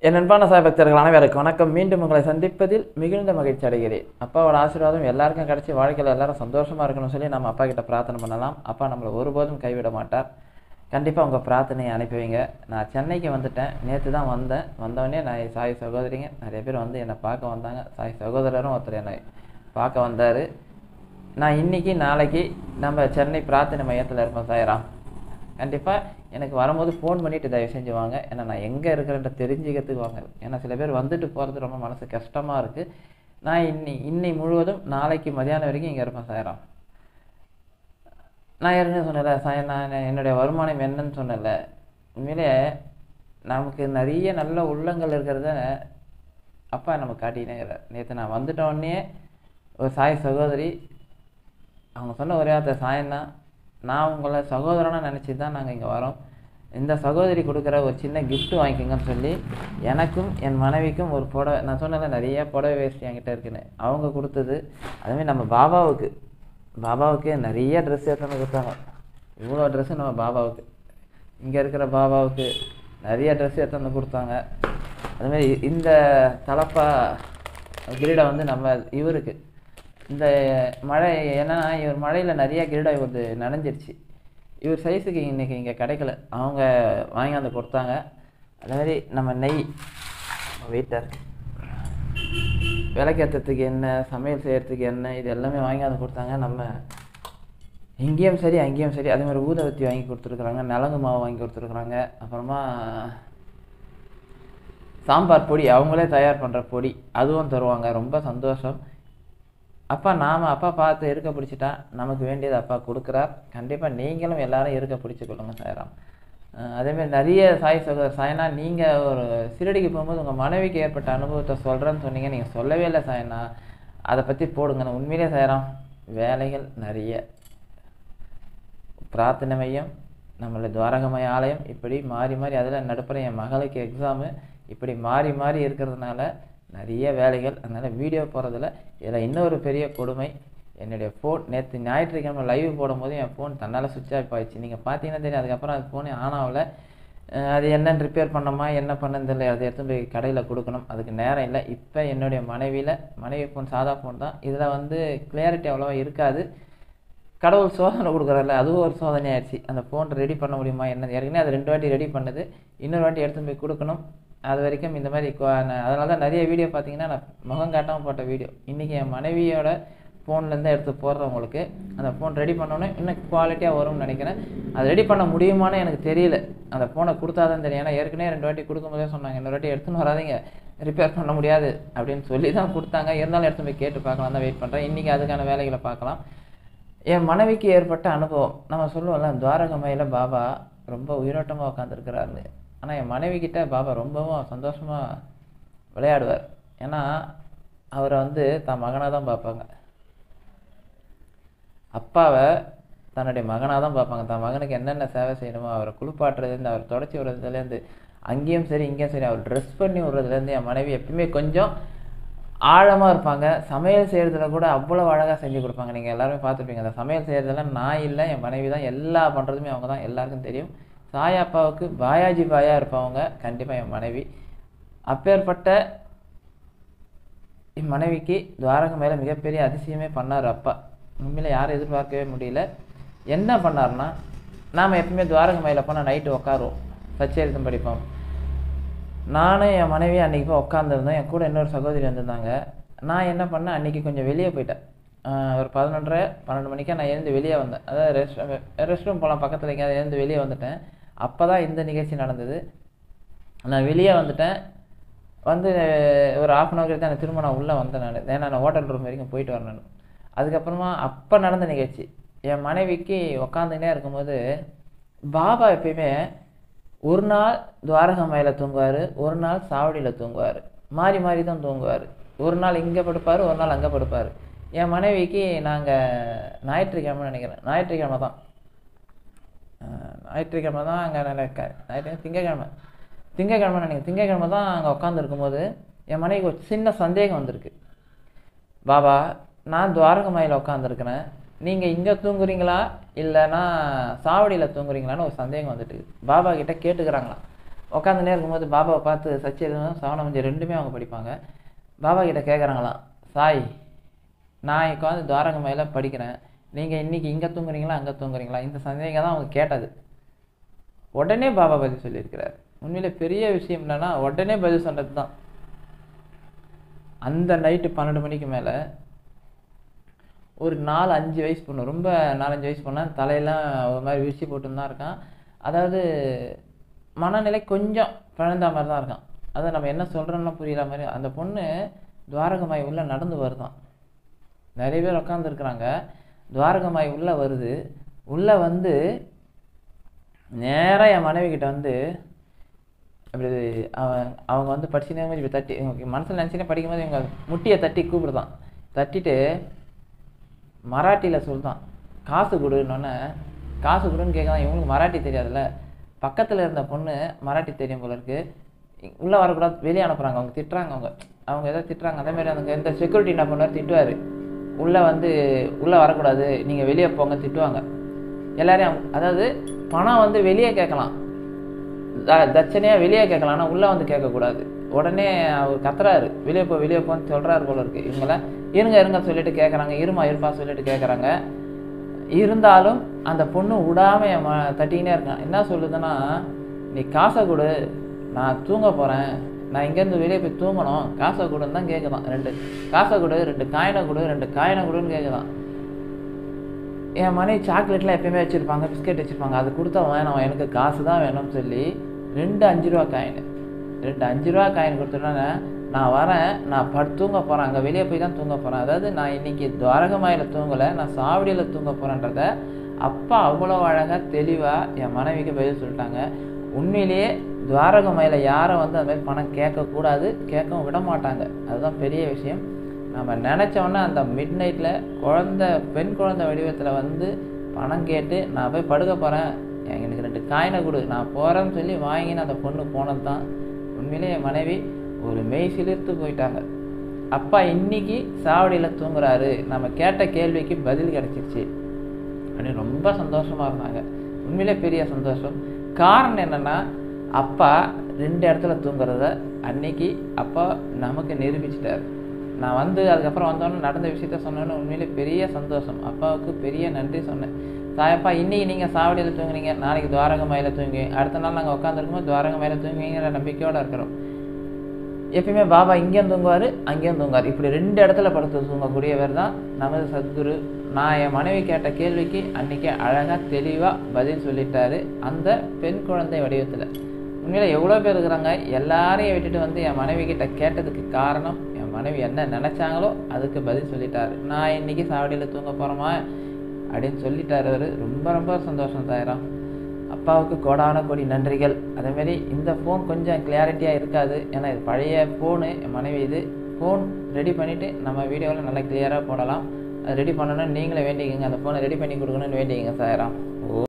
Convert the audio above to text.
என் அன்பான சாய் பக்தர்கள் அனைவருக்கும் வணக்கம் மீண்டும் உங்களை சந்திப்பதில் மிகுந்த மகிழ்ச்சி அடைகிறேன் அப்பாவோட ஆசீர்வாதம் எல்லாருக்கும் கிடைச்சி வாழ்க்கையில் எல்லாரும் சந்தோஷமா இருக்கணும்னு சொல்லி நம்ம அப்பா கிட்ட பிரார்த்தனை பண்ணலாம் அப்பா நம்மளை ஒருபோதும் கைவிட மாட்டார் கண்டிப்பாக உங்கள் பிரார்த்தனையை அனுப்பி வைங்க நான் சென்னைக்கு வந்துட்டேன் நேற்று தான் வந்தேன் வந்தோடனே நான் சாய் சகோதரிங்க நிறைய பேர் வந்து என்னை பார்க்க வந்தாங்க சாய் சகோதரரும் ஒருத்தர் என்னை பார்க்க வந்தார் நான் இன்னைக்கு நாளைக்கு நம்ம சென்னை பிரார்த்தனை மையத்தில் இருப்போம் சாய்ராம் கண்டிப்பாக எனக்கு வரும்போது ஃபோன் பண்ணிட்டு தயவு செஞ்சு வாங்க ஏன்னா நான் எங்கே இருக்கிறேன்ற தெரிஞ்சுக்கிறதுக்கு வாங்க ஏன்னா சில பேர் வந்துட்டு போகிறது ரொம்ப மனசு கஷ்டமாக இருக்குது நான் இன்னி இன்னை முழுவதும் நாளைக்கு மதியானம் வரைக்கும் இங்கே இருப்பேன் சாயராம் நான் ஏற்கனவே சொன்னல சாய நான் என்னுடைய வருமானம் என்னன்னு சொன்னல உண்மையிலே நமக்கு நிறைய நல்ல உள்ளங்கள் இருக்கிறத அப்பா நமக்கு காட்டினே நேற்று நான் வந்துட்ட உடனே ஒரு சாய் சகோதரி அவங்க சொன்ன ஒரே வார்த்தை சாயன்னா நான் உங்களை சகோதரனாக நினச்சி தான் நாங்கள் இங்கே வரோம் இந்த சகோதரி கொடுக்குற ஒரு சின்ன gift வாங்கிக்கோங்கன்னு சொல்லி எனக்கும் என் மனைவிக்கும் ஒரு புடவை நான் சொன்னல நிறைய புடவை வேஷ்டி என்கிட்ட இருக்குன்னு அவங்க கொடுத்தது அதுமாதிரி நம்ம பாபாவுக்கு பாபாவுக்கு நிறைய ட்ரெஸ் எடுத்துன்னு கொடுத்தாங்க இவ்வளோ ட்ரெஸ்ஸு நம்ம பாபாவுக்கு இங்கே இருக்கிற பாபாவுக்கு நிறைய ட்ரெஸ் எடுத்துன்னு கொடுத்தாங்க அதுமாதிரி இந்த தலப்பா கிரீடம் வந்து நம்ம இவருக்கு இந்த மழை என்னன்னா இவர் மழையில் நிறைய கிரீடம் இவரது நனைஞ்சிருச்சு இவர் சைஸுக்கு இன்னைக்கு இங்கே கிடைக்கல அவங்க வாங்கி வந்து கொடுத்தாங்க அதே மாதிரி நம்ம நெய் வெயிட்டர் விளக்கேற்றத்துக்கு என்ன சமையல் செய்கிறதுக்கு என்ன இது எல்லாமே வாங்கி வந்து கொடுத்தாங்க நம்ம இங்கேயும் சரி அங்கேயும் சரி அதே மாதிரி ஊதவத்தி வாங்கி கொடுத்துருக்குறாங்க நலங்கு மாவு வாங்கி கொடுத்துருக்குறாங்க அப்புறமா சாம்பார் பொடி அவங்களே தயார் பண்ணுற பொடி அதுவும் தருவாங்க ரொம்ப சந்தோஷம் அப்பா நாம் அப்பா பார்த்து இருக்க பிடிச்சிட்டா நமக்கு வேண்டியது அப்பா கொடுக்குறார் கண்டிப்பாக நீங்களும் எல்லாரும் இருக்க பிடிச்சிக்கொள்ளுங்க சாய்ராம் அஹ் அதேமாதிரி நிறைய சாய் சகோதரர் சாயனா நீங்கள் ஒரு சிறடிக்கு போகும்போது உங்கள் மனைவிக்கு ஏற்பட்ட அனுபவத்தை சொல்கிறேன்னு சொன்னீங்க நீங்கள் சொல்லவே இல்லை சாயனா அதை பற்றி போடுங்க நான் உண்மையிலே சாயராம் வேலைகள் நிறைய பிரார்த்தனை மையம் நம்மளோட துவாரகமய ஆலயம் இப்படி மாறி மாறி அதில் நடுப்புற என் மகளுக்கு எக்ஸாமு இப்படி மாறி மாறி இருக்கிறதுனால நிறைய வேலைகள் அதனால் வீடியோ போகிறதுல இதில் இன்னொரு பெரிய கொடுமை என்னுடைய ஃபோன் நேற்று ஞாயிற்றுக்கிழமை லைவ் போடும்போது என் ஃபோன் தன்னால் சுவிட்ச் ஆஃப் ஆயிடுச்சு நீங்கள் பார்த்தீங்கன்னா தெரியும் அதுக்கப்புறம் அது ஃபோனே ஆன் ஆகல அஹ் அது என்னன்னு ரிப்பேர் பண்ணோமா என்ன பண்ணன்னு தெரியல அதை எடுத்து போய் கடையில் கொடுக்கணும் அதுக்கு நேரம் இல்லை இப்போ என்னுடைய மனைவியில் மனைவி ஃபோன் சாதா ஃபோன் தான் இதில் வந்து கிளியாரிட்டி அவ்வளோவா இருக்காது கடவுள் சோதனை கொடுக்குறாருல அதுவும் ஒரு சோதனை ஆயிடுச்சு அந்த ஃபோன் ரெடி பண்ண முடியுமா என்ன ஏற்கனவே அது ரெண்டு வாட்டி ரெடி பண்ணுது இன்னொரு வாட்டி எடுத்து போய் கொடுக்கணும் அது வரைக்கும் இந்த மாதிரி அதனால தான் நிறைய வீடியோ பார்த்தீங்கன்னா நான் முகம் காட்டாமல் போட்ட வீடியோ இன்றைக்கி என் மனைவியோட ஃபோன்லேருந்து எடுத்து போடுறவங்களுக்கு அந்த ஃபோன் ரெடி பண்ணோன்னே இன்னும் குவாலிட்டியாக வரும்னு நினைக்கிறேன் அது ரெடி பண்ண முடியுமான்னு எனக்கு தெரியல அந்த ஃபோனை கொடுத்தா தான் தெரியும் ஏன்னா ஏற்கனவே ரெண்டு வாட்டி கொடுக்கும்போதே சொன்னாங்க இன்னொரு வாட்டி எடுத்துன்னு வராதீங்க ரிப்பேர் பண்ண முடியாது அப்படின்னு சொல்லி தான் கொடுத்தாங்க இருந்தாலும் எடுத்து போய் கேட்டு பார்க்கலாம் தான் வெயிட் பண்ணுறேன் இன்றைக்கி அதுக்கான வேலைகளை பார்க்கலாம் என் மனைவிக்கு ஏற்பட்ட அனுபவம் நம்ம சொல்லுவோம்ல துவாரகமையில் பாபா ரொம்ப உயிரோட்டமாக உட்காந்துருக்கிறாரு ஆனால் என் மனைவி கிட்ட பாபா ரொம்பவும் சந்தோஷமாக விளையாடுவார் ஏன்னா அவரை வந்து தான் மகனாக தான் பார்ப்பாங்க அப்பாவை தன்னுடைய மகனாக தான் பார்ப்பாங்க தன் மகனுக்கு என்னென்ன சேவை செய்யணுமோ அவரை குளிப்பாட்டுறதுலேருந்து அவர் தொடச்சி விடுறதுலேருந்து அங்கேயும் சரி இங்கேயும் சரி அவர் ட்ரெஸ் பண்ணி விடுறதுலேருந்து என் மனைவி எப்பயுமே கொஞ்சம் ஆழமாக இருப்பாங்க சமையல் செய்கிறதுல கூட அவ்வளோ அழகாக செஞ்சு கொடுப்பாங்க நீங்கள் எல்லாருமே பார்த்துருப்பீங்க அந்த சமையல் செய்கிறதுல நான் இல்லை என் மனைவி தான் எல்லா பண்ணுறதுமே அவங்க தான் எல்லாருக்கும் தெரியும் சாயா அப்பாவுக்கு பாயாஜி பாயா இருப்பவங்க கண்டிப்பாக என் மனைவி அப்பேற்பட்ட என் மனைவிக்கு துவாரகம் மேலே மிகப்பெரிய அதிசயமே பண்ணார் அப்பா உண்மையில யாரும் எதிர்பார்க்கவே முடியல என்ன பண்ணார்னா நாம் எப்பவுமே துவாரகம் மயில போனால் நைட்டு உட்காருவோம் சச்சரித்தம் படிப்போம் நானும் என் மனைவி அன்றைக்கி போய் உட்காந்துருந்தோம் என் கூட இன்னொரு சகோதரி வந்திருந்தாங்க நான் என்ன பண்ணேன் அன்றைக்கி கொஞ்சம் வெளியே போயிட்டேன் ஆஹ் ஒரு பதினொன்றரை பன்னெண்டு மணிக்கா நான் எழுந்து வெளியே வந்தேன் அதாவது ரெஸ்ட் ரெஸ்ட் ரூம் போகலாம் பக்கத்தில் எங்கேயாவது எழுந்து வெளியே வந்துட்டேன் அப்போ தான் இந்த நிகழ்ச்சி நடந்தது நான் வெளியே வந்துட்டேன் வந்து ஒரு ஆஃப் அன் ஹவர் தான் எனக்கு திரும்ப நான் உள்ளே வந்தேன் நான் ஏன்னா நான் ஹோட்டல் ரூம் வரைக்கும் போயிட்டு வரேன் நான் அதுக்கப்புறமா அப்போ நடந்த நிகழ்ச்சி என் மனைவிக்கு உக்காந்துக்கிட்டே இருக்கும்போது பாபா எப்பயுமே ஒரு நாள் துவாரகமையில் தூங்குவார் ஒரு நாள் சாவடியில் தூங்குவார் மாறி மாறி தான் தூங்குவார் ஒரு நாள் இங்கே படுப்பார் ஒரு நாள் அங்கே படுப்பார் என் மனைவிக்கு நாங்கள் ஞாயிற்றுக்கிழமை நினைக்கிறேன் ஞாயிற்றுக்கிழமை தான் அஹ் ஞாயிற்றுக்கிழமை தான் அங்கே ஞாயிற்று திங்கக்கிழமை திங்கக்கிழமை நினைக்கிறேன் திங்கக்கிழமை தான் அங்கே உட்காந்துருக்கும்போது என் மனைவிக்கு ஒரு சின்ன சந்தேகம் வந்திருக்கு பாபா நான் துவாரகமாயில் உட்காந்துருக்கிறேன் நீங்கள் இங்கே தூங்குறீங்களா இல்லைன்னா சாவடியில் தூங்குறீங்களான்னு ஒரு சந்தேகம் வந்துட்டு பாபா கிட்ட கேட்டுக்கிறாங்களாம் உட்காந்துனே இருக்கும்போது பாபாவை பார்த்து சச்சிதம் சவணமஞ்சி ரெண்டுமே அவங்க படிப்பாங்க பாபா கிட்ட கேட்குறாங்களாம் சாய் நான் இப்போ வந்து துவாரகமையில் படிக்கிறேன் நீங்கள் இன்னைக்கு இங்கே தூங்குறீங்களா அங்கே தூங்குறீங்களா இந்த சந்தேகம் தான் அவங்க கேட்டது உடனே பாபா பதில் சொல்லியிருக்கிறார் உண்மையில பெரிய விஷயம் என்னன்னா உடனே பதில் சொன்னது தான் அந்த நைட்டு பன்னெண்டு மணிக்கு மேலே ஒரு நாலு அஞ்சு வயசு பொண்ணு ரொம்ப நாலஞ்சு வயசு பொண்ணா தலையெல்லாம் ஒரு மாதிரி விரிச்சு போட்டுன்னு தான் இருக்கான் அதாவது மனநிலை கொஞ்சம் பிறந்த மாதிரி தான் இருக்கான் அதை நம்ம என்ன சொல்கிறோம்னா புரியுற மாதிரி அந்த பொண்ணு துவாரகமாய் உள்ளே நடந்து வருதான் நிறைய பேர் உட்காந்துருக்குறாங்க துவாரகமாய் உள்ளே வருது உள்ளே வந்து நேராக என் மனைவி கிட்ட வந்து அப்படி அவன் அவங்க வந்து படிச்சுனே மாதிரி இப்படி தட்டி இவங்க மனசில் நினச்சினே படிக்கும்போது இவங்க முட்டியை தட்டி கூப்பிடுதான் தட்டிட்டு மராட்டியில் சொல்தான் காசு கொடுன்னொன்னே காசு கொடுன்னு கேட்கலாம் இவங்களுக்கு மராட்டி தெரியாதுல்ல பக்கத்தில் இருந்த பொண்ணு மராட்டி தெரியும் போல இருக்கு உள்ளே வரக்கூடாது வெளியே அனுப்புகிறாங்க அவங்க திட்டுறாங்க அவங்க அவங்க ஏதோ திட்டுறாங்க அதே மாதிரி அந்த இந்த செக்யூரிட்டி என்ன பண்ணுவார் திட்டுவார் உள்ளே வந்து உள்ளே வரக்கூடாது நீங்கள் வெளியே போங்க திட்டுவாங்க எல்லாரையும் அவங்க- அதாவது பணம் வந்து வெளியே கேட்கலாம் த- தட்சணையா வெளியே கேட்கலாம் ஆனால் உள்ளே வந்து கேட்கக்கூடாது உடனே அவர் கத்துறாரு வெளியே போ வெளியே போன்னு சொல்றாரு போல இருக்கு இவங்கள இருங்க இருங்க சொல்லிட்டு கேட்குறாங்க இருமா இருப்பா சொல்லிட்டு கேட்குறாங்க இருந்தாலும் அந்த பொண்ணு விடாம என் ம- தட்டிக்கினே இருக்கான் என்ன சொல்லுதுன்னா நீ காசை கொடு நான் தூங்க போறேன் நான் இங்கேருந்து வெளியே போய் தூங்கணும் காசை கொடுன்னு தான் கேட்குதான் ரெண்டு காசை கொடு ரெண்டு காயினை கொடு ரெண்டு காயினை கொடுன்னு கேட்குதான் என் மனைவி சாக்லேட்லாம் எப்பயுமே வச்சுருப்பாங்க பிஸ்கெட் வச்சுருப்பாங்க அது கொடுத்தா வேணாம் எனக்கு காசு தான் வேணும்னு சொல்லி ரெண்டு அஞ்சு ரூபா காயின் ரெண்டு அஞ்சு ரூபா காயின் கொடுத்துட்டோன்னே நான் வரேன் நான் படு தூங்க போகிறேன் அங்கே வெளியே போய் தான் தூங்க போகிறேன் அதாவது நான் இன்னைக்கு துவாரகமாயில் தூங்கலை நான் சாவடியில் தூங்க போகிறேன்றத அப்பா அவ்வளோ அழகாக தெளிவாக என் மனைவிக்கு பதில் சொல்லிட்டாங்க உண்மையிலேயே துவாரகமாயில் யாரும் வந்து அந்த மாதிரி பணம் கேட்கக்கூடாது கேட்கவும் விட மாட்டாங்க அதுதான் பெரிய விஷயம் நம்ம நினச்சோன்னே அந்த மிட் நைட்டில் குழந்த பெண் குழந்தை வடிவத்தில் வந்து பணம் கேட்டு நான் போய் படுக்க போகிறேன் எனக்கு ரெண்டு காயினை கொடு நான் போகிறேன்னு சொல்லி வாங்கின்னு அந்த பொண்ணு போனது தான் உண்மையிலே என் மனைவி ஒரு மெய் சிலிர்த்து போயிட்டாங்க அப்பா இன்னைக்கு சாவடியில் தூங்குறாரு நம்ம கேட்ட கேள்விக்கு பதில் கிடைச்சிருச்சு அப்படின்னு ரொம்ப சந்தோஷமா இருந்தாங்க உண்மையிலே பெரிய சந்தோஷம் காரணம் என்னன்னா அப்பா ரெண்டு இடத்துல தூங்குறத அன்னைக்கு அப்பா நமக்கு நிரூபிச்சிட்டார் நான் வந்து அதுக்கப்புறம் வந்தோன்னே நடந்த விஷயத்த சொன்னோன்னே உண்மையிலே பெரிய சந்தோஷம் அப்பாவுக்கு பெரிய நன்றி சொன்னேன் தாயப்பா இன்னைக்கு நீங்கள் சாவடியில் தூங்குனீங்க நாளைக்கு துவாரக மயில தூங்குவீங்க அடுத்த நாள் நாங்கள் உட்காந்துருக்கும்போது துவாரக மயில தூங்குவீங்கிற நம்பிக்கையோட இருக்கிறோம் எப்பயுமே பாபா இங்கேயும் தூங்குவார் அங்கேயும் தூங்குவார் இப்படி ரெண்டு இடத்துல படுத்து தூங்கக்கூடியவர் தான் நமது சத்குரு நான் என் மனைவி கேட்ட கேள்விக்கு அன்னைக்கு அழகாக தெளிவாக பதில் சொல்லிட்டாரு அந்த பெண் குழந்தை வடிவத்தில் உண்மையில எவ்வளோ பேர் இருக்கிறாங்க எல்லாரையும் விட்டுட்டு வந்து என் மனைவி கிட்ட கேட்டதுக்கு காரணம் என் மனைவி என்ன நினைச்சாங்களோ அதுக்கு பதில் சொல்லிட்டாரு நான் இன்னைக்கு சாவடியில் தூங்க போகிறோமா அப்படின்னு சொல்லிட்டாரு அவரு ரொம்ப ரொம்ப சந்தோஷம் தாயிரம் அப்பாவுக்கு கோடான கோடி நன்றிகள் அதேமாரி இந்த ஃபோன் கொஞ்சம் கிளியாரிட்டியாக இருக்காது ஏன்னா இது பழைய ஃபோனு என் மனைவி இது ஃபோன் ரெடி பண்ணிவிட்டு நம்ம வீடியோவில் நல்லா கிளியராக போடலாம் அது ரெடி பண்ணணும்னு நீங்களே வேண்டிக்கங்க அந்த ஃபோனை ரெடி பண்ணி கொடுக்கணும்னு வேண்டிக்கங்க சாயிரம் ஓ